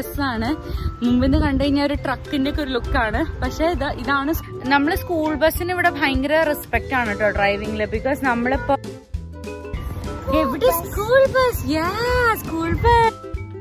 ബസ്സാണ് മുമ്പിൽ നിന്ന് കണ്ടു കഴിഞ്ഞാൽ ഒരു ട്രക്കിന്റെ ഒക്കെ ഒരു ലുക്കാണ് പക്ഷെ ഇത് ഇതാണ് നമ്മൾ സ്കൂൾ ബസ്സിന് ഇവിടെ ഭയങ്കര റെസ്പെക്ട് ആണ് കേട്ടോ ഡ്രൈവിംഗില് ബിക്കോസ് നമ്മളിപ്പോ എവിടെ school bus yeah school bus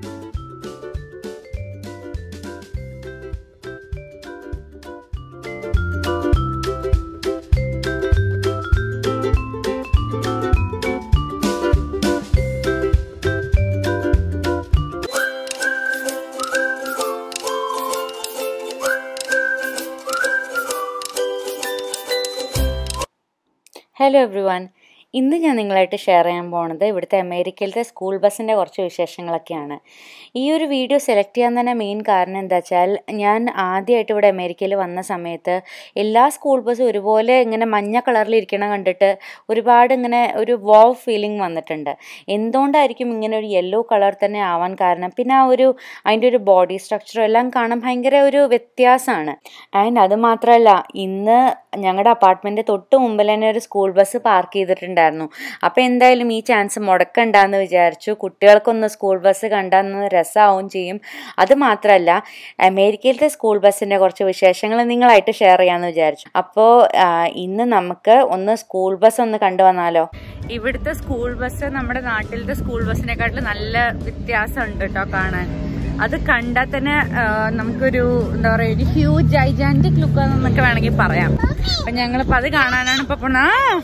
hello everyone ഇന്ന് ഞാൻ നിങ്ങളായിട്ട് ഷെയർ ചെയ്യാൻ പോണത് ഇവിടുത്തെ അമേരിക്കയിലത്തെ സ്കൂൾ ബസ്സിൻ്റെ കുറച്ച് വിശേഷങ്ങളൊക്കെയാണ് ഈ ഒരു വീഡിയോ സെലക്ട് ചെയ്യാൻ തന്നെ മെയിൻ കാരണം എന്താ വെച്ചാൽ ഞാൻ ആദ്യമായിട്ട് ഇവിടെ അമേരിക്കയിൽ വന്ന സമയത്ത് എല്ലാ സ്കൂൾ ബസ്സും ഒരുപോലെ ഇങ്ങനെ മഞ്ഞ കളറിൽ ഇരിക്കണ കണ്ടിട്ട് ഒരുപാട് ഇങ്ങനെ ഒരു വാവ് ഫീലിംഗ് വന്നിട്ടുണ്ട് എന്തുകൊണ്ടായിരിക്കും ഇങ്ങനെ ഒരു യെല്ലോ കളർ തന്നെ ആവാൻ കാരണം പിന്നെ ആ ഒരു അതിൻ്റെ ഒരു ബോഡി സ്ട്രക്ചറും എല്ലാം കാണാൻ ഭയങ്കര ഒരു വ്യത്യാസമാണ് ആൻഡ് അത് മാത്രമല്ല ഇന്ന് ഞങ്ങളുടെ അപ്പാർട്ട്മെൻറ്റ് തൊട്ട് മുമ്പിൽ തന്നെ ഒരു സ്കൂൾ ബസ് പാർക്ക് ചെയ്തിട്ടുണ്ടായിരുന്നു അപ്പോൾ എന്തായാലും ഈ ചാൻസ് മുടക്കണ്ടെന്ന് വിചാരിച്ചു കുട്ടികൾക്കൊന്ന് സ്കൂൾ ബസ് കണ്ടാന്ന് രസമാവും ചെയ്യും അത് മാത്രമല്ല അമേരിക്കയിലത്തെ സ്കൂൾ ബസ്സിൻ്റെ കുറച്ച് വിശേഷങ്ങൾ നിങ്ങളായിട്ട് ഷെയർ ചെയ്യാമെന്ന് വിചാരിച്ചു അപ്പോൾ ഇന്ന് നമുക്ക് ഒന്ന് സ്കൂൾ ബസ് ഒന്ന് കണ്ടു വന്നാലോ ഇവിടുത്തെ സ്കൂൾ ബസ് നമ്മുടെ നാട്ടിലത്തെ സ്കൂൾ ബസ്സിനെക്കാട്ടിലും നല്ല വ്യത്യാസമുണ്ട് കേട്ടോ കാണാൻ അത് കണ്ടാൽ തന്നെ ആ, നമുക്കൊരു എന്താ പറയുക ഒരു ഹ്യൂജ് ജൈജാന്റിക് ലുക്ക് എന്നൊക്കെ വേണമെങ്കിൽ പറയാം അപ്പൊ ഞങ്ങളിപ്പോ അത് കാണാനാണ് ഇപ്പൊ പോണ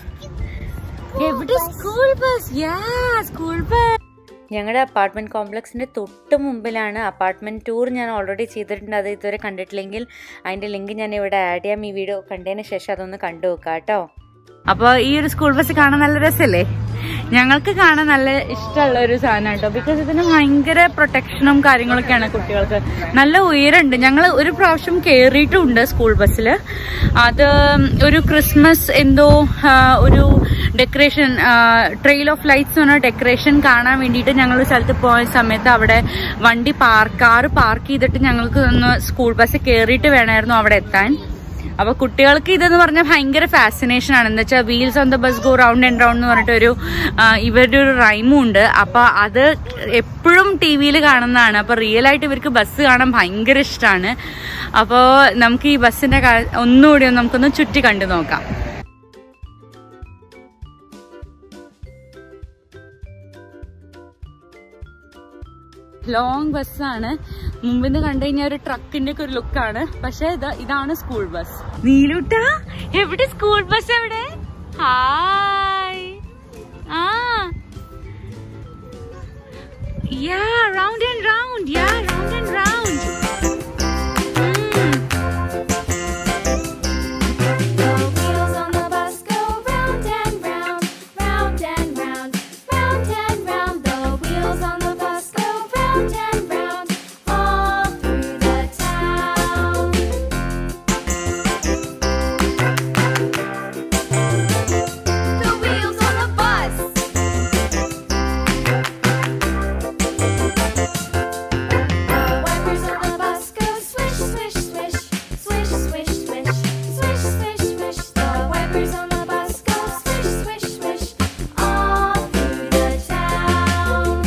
എവിടെ school bus yeah school bus ഞങ്ങളുടെ അപ്പാർട്ട്മെൻറ്റ് കോംപ്ലക്സിൻ്റെ തൊട്ട് മുമ്പിലാണ് അപ്പാർട്ട്മെൻറ്റ് ടൂർ ഞാൻ ഓൾറെഡി ചെയ്തിട്ടുണ്ട് അത് ഇതുവരെ കണ്ടിട്ടില്ലെങ്കിൽ അതിൻ്റെ ലിങ്ക് ഞാൻ ഇവിടെ ആഡ് ചെയ്യാം ഈ വീഡിയോ കണ്ടതിന് ശേഷം അതൊന്ന് കണ്ടു നോക്കാം കേട്ടോ അപ്പൊ ഈ ഒരു സ്കൂൾ ബസ് കാണാൻ നല്ല രസല്ലേ ഞങ്ങൾക്ക് കാണാൻ നല്ല ഇഷ്ടമുള്ള ഒരു സാധനം കേട്ടോ ബിക്കോസ് ഇതിന് ഭയങ്കര പ്രൊട്ടക്ഷനും കാര്യങ്ങളൊക്കെയാണ് കുട്ടികൾക്ക് നല്ല ഉയരമുണ്ട് ഞങ്ങൾ ഒരു പ്രാവശ്യം കയറിയിട്ടുമുണ്ട് സ്കൂൾ ബസ്സിൽ അത് ഒരു ക്രിസ്മസ് എന്തോ ആ, ഒരു ഡെക്കറേഷൻ ട്രെയിൽ ഓഫ് ലൈറ്റ്സ് എന്ന ഡെക്കറേഷൻ കാണാൻ വേണ്ടിയിട്ട് ഞങ്ങൾ ഒരു സ്ഥലത്ത് പോയ സമയത്ത് അവിടെ വണ്ടി പാർക്ക് കാറ് പാർക്ക് ചെയ്തിട്ട് ഞങ്ങൾക്ക് ഒന്ന് സ്കൂൾ ബസ് കയറിയിട്ട് വേണമായിരുന്നു അവിടെ എത്താൻ അപ്പൊ കുട്ടികൾക്ക് ഇതെന്ന് പറഞ്ഞാൽ ഭയങ്കര ഫാസിനേഷൻ ആണ് എന്താ വെച്ചാൽ wheels on the bus go round and round എന്ന് പറഞ്ഞിട്ടൊരു ആ, ഇവരുടെ ഒരു റൈമും ഉണ്ട് അപ്പൊ അത് എപ്പോഴും ടി വിയിൽ കാണുന്നതാണ് അപ്പൊ റിയൽ ആയിട്ട് ഇവർക്ക് ബസ് കാണാൻ ഭയങ്കര ഇഷ്ടമാണ് അപ്പോൾ നമുക്ക് ഈ ബസ്സിന്റെ കാ- ഒന്നുകൂടി ഒന്ന് നമുക്കൊന്ന് ചുറ്റി കണ്ടു നോക്കാം ലോങ് ബസ്സാണ് മുമ്പിൽ നിന്ന് കണ്ടു കഴിഞ്ഞാൽ ഒരു ട്രക്കിന്റെ ഒക്കെ ഒരു ലുക്കാണ് പക്ഷെ ഇത് ഇതാണ് സ്കൂൾ ബസ് നീലൂട്ട എവിടെ സ്കൂൾ ബസ് എവിടെ hi ah yeah round and round yeah round and round The wheels on the bus go round and round, round and round, round and round. The wheels on the bus go round and round, all through the town. The wheels on the bus. The wipers on the bus go swish, swish, swish, swish, swish, swish, swish, swish, swish. The wipers on the bus go swish, swish, swish, all through the town.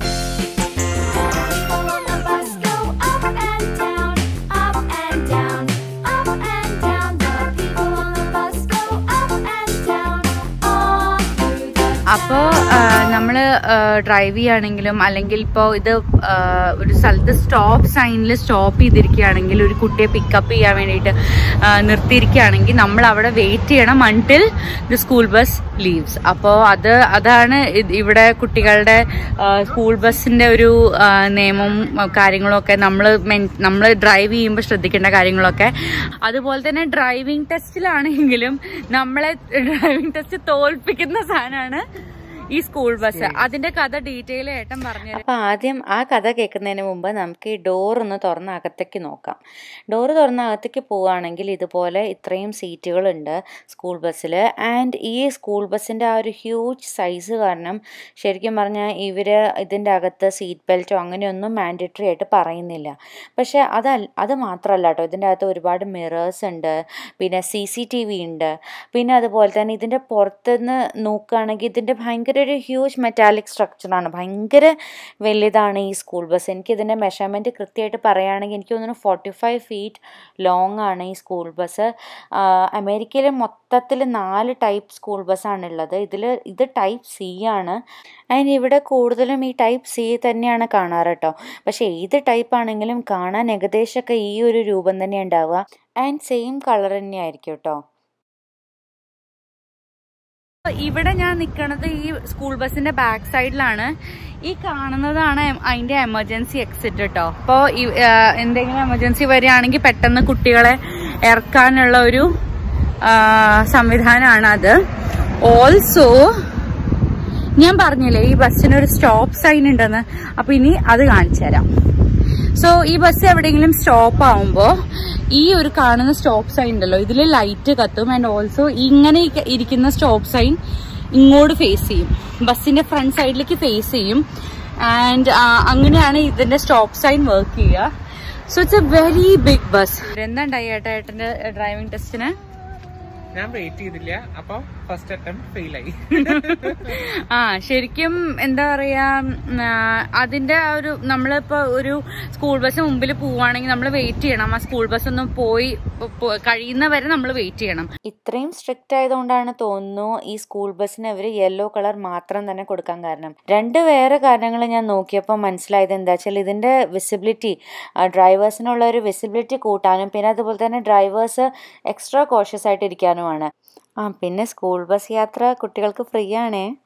People on the bus go up and down, up and down, up and down. The people on the bus go up and down, all through the അപ്പോൾ നമ്മൾ drive ചെയ്യുകയാണെങ്കിലും അല്ലെങ്കിൽ ഇപ്പോൾ ഇത് ആ, ഒരു സ്ഥലത്ത് stop സൈനിൽ stop ചെയ്തിരിക്കുകയാണെങ്കിൽ ഒരു കുട്ടിയെ പിക്കപ്പ് ചെയ്യാൻ വേണ്ടിയിട്ട് ആ, നിർത്തിയിരിക്കുകയാണെങ്കിൽ നമ്മൾ അവിടെ വെയിറ്റ് ചെയ്യണം until the school bus leaves അപ്പോൾ അത് അതാണ് ഇത് ഇവിടെ കുട്ടികളുടെ സ്കൂൾ ബസ്സിൻ്റെ ഒരു ആ, നിയമവും ആ, കാര്യങ്ങളും ഒക്കെ നമ്മൾ നമ്മൾ ഡ്രൈവ് ചെയ്യുമ്പോൾ ശ്രദ്ധിക്കേണ്ട കാര്യങ്ങളൊക്കെ അതുപോലെ തന്നെ ഡ്രൈവിംഗ് ടെസ്റ്റിലാണെങ്കിലും നമ്മളെ ഡ്രൈവിംഗ് ടെസ്റ്റ് തോൽപ്പിക്കുന്ന സാധനമാണ് ഈ സ്കൂൾ ബസ് അതിന്റെ കഥ ഡീറ്റെയിൽ ഏട്ടൻ പറഞ്ഞു അപ്പൊ ആദ്യം ആ കഥ കേൾക്കുന്നതിന് മുമ്പ് നമുക്ക് ഈ ഡോർ ഒന്ന് തുറന്ന് അകത്തേക്ക് നോക്കാം ഡോർ തുറന്ന് അകത്തേക്ക് പോവുകയാണെങ്കിൽ ഇതുപോലെ ഇത്രയും സീറ്റുകളുണ്ട് സ്കൂൾ ബസ്സിൽ ആൻഡ് ഈ സ്കൂൾ ബസ്സിൻ്റെ ആ ഒരു ഹ്യൂജ് സൈസ് കാരണം ശരിക്കും പറഞ്ഞാൽ ഇവർ ഇതിൻ്റെ അകത്ത് സീറ്റ് ബെൽറ്റോ അങ്ങനെയൊന്നും മാൻഡറ്ററി ആയിട്ട് പറയുന്നില്ല പക്ഷേ അതല്ല അത് മാത്രമല്ല കേട്ടോ ഇതിൻ്റെ അകത്ത് ഒരുപാട് മിറേഴ്സ് ഉണ്ട് പിന്നെ സി സി ടി വി ഉണ്ട് പിന്നെ അതുപോലെ തന്നെ ഇതിൻ്റെ പുറത്തുനിന്ന് നോക്കുകയാണെങ്കിൽ ഇതിൻ്റെ ഭയങ്കര ഭയങ്കര ഒരു ഹ്യൂജ് മെറ്റാലിക് സ്ട്രക്ചറാണ് ഭയങ്കര വലുതാണ് ഈ സ്കൂൾ ബസ് എനിക്ക് ഇതിൻ്റെ മെഷർമെൻറ്റ് കൃത്യമായിട്ട് പറയുകയാണെങ്കിൽ എനിക്ക് തോന്നുന്നു ഫോർട്ടി ഫൈവ് ഫീറ്റ് ലോങ് ആണ് ഈ സ്കൂൾ ബസ് അമേരിക്കയിൽ മൊത്തത്തിൽ നാല് ടൈപ്പ് സ്കൂൾ ബസ്സാണ് ഉള്ളത് ഇതിൽ ഇത് ടൈപ്പ് സി ആണ് അതിന് ഇവിടെ കൂടുതലും ഈ ടൈപ്പ് സി തന്നെയാണ് കാണാറ് കേട്ടോ പക്ഷേ ഏത് ടൈപ്പ് ആണെങ്കിലും കാണാൻ ഏകദേശമൊക്കെ ഈ ഒരു രൂപം തന്നെ ഉണ്ടാവുക ആൻഡ് സെയിം കളർ തന്നെ ആയിരിക്കും കേട്ടോ ഇവിടെ ഞാൻ നിൽക്കുന്നത് ഈ സ്കൂൾ ബസിന്റെ ബാക്ക് സൈഡിലാണ് ഈ കാണുന്നതാണ് എം- അതിന്റെ എമർജൻസി എക്സിറ്റ് കേട്ടോ അപ്പോൾ എന്തെങ്കിലും എമർജൻസി വരികയാണെങ്കിൽ പെട്ടെന്ന് കുട്ടികളെ ഇറക്കാനുള്ള ഒരു ആ, സംവിധാനമാണ് അത് ഓൾസോ ഞാൻ പറഞ്ഞില്ലേ ഈ ബസ്സിന് ഒരു സ്റ്റോപ്പ് സൈൻ ഉണ്ടെന്ന് അപ്പൊ ഇനി അത് കാണിച്ചു തരാം സോ ഈ ബസ് എവിടെയെങ്കിലും സ്റ്റോപ്പ് ആവുമ്പോൾ ഈ ഒരു കാണുന്ന സ്റ്റോപ്പ് സൈൻ ഉണ്ടല്ലോ ഇതിൽ ലൈറ്റ് കത്തും ആൻഡ് ഓൾസോ ഇങ്ങനെ ഇരിക്ക- ഇരിക്കുന്ന സ്റ്റോപ്പ് സൈൻ ഇങ്ങോട്ട് ഫേസ് ചെയ്യും ബസ്സിന്റെ ഫ്രണ്ട് സൈഡിലേക്ക് ഫേസ് ചെയ്യും ആൻഡ് അങ്ങനെയാണ് ഇതിന്റെ സ്റ്റോപ്പ് സൈൻ വർക്ക് ചെയ്യുക so it's a very big bus എന്താണ്ടായി ഏട്ടാ ഏട്ടന്റെ ഡ്രൈവിംഗ് ടെസ്റ്റിന് ഞാൻ വെയിറ്റ് ചെയ്തില്ല അപ്പൊ ഫസ്റ്റ് അറ്റംപ്റ്റ് ഫെയിൽ ആയി ആ ശരിക്കും എന്താ പറയാ ഉം, ആ, അതിന്റെ ആ ഒരു നമ്മളിപ്പോ ഒരു സ്കൂൾ ബസ് മുമ്പിൽ പോവാണെങ്കിൽ നമ്മൾ വെയിറ്റ് ചെയ്യണം ആ സ്കൂൾ ബസ് ഒന്ന് പോയി പോ- കഴിയുന്നവരെ നമ്മൾ വെയിറ്റ് ചെയ്യണം ഇത്രയും സ്ട്രിക്റ്റ് ആയതുകൊണ്ടാണ് തോന്നുന്നു ഈ സ്കൂൾ ബസ്സിന് അവർ യെല്ലോ കളർ മാത്രം തന്നെ കൊടുക്കാൻ കാരണം രണ്ട് വേറെ കാരണങ്ങൾ ഞാൻ നോക്കിയപ്പോൾ മനസ്സിലായത് എന്താ വെച്ചാൽ ഇതിൻ്റെ വിസിബിലിറ്റി ഡ്രൈവേഴ്സിനുള്ള ഒരു വിസിബിലിറ്റി കൂട്ടാനും പിന്നെ അതുപോലെ തന്നെ ഡ്രൈവേഴ്സ് എക്സ്ട്രാ കോഷ്യസ് ആയിട്ട് ഇരിക്കാനുമാണ് ആ പിന്നെ സ്കൂൾ ബസ് യാത്ര കുട്ടികൾക്ക് ഫ്രീ ആണേ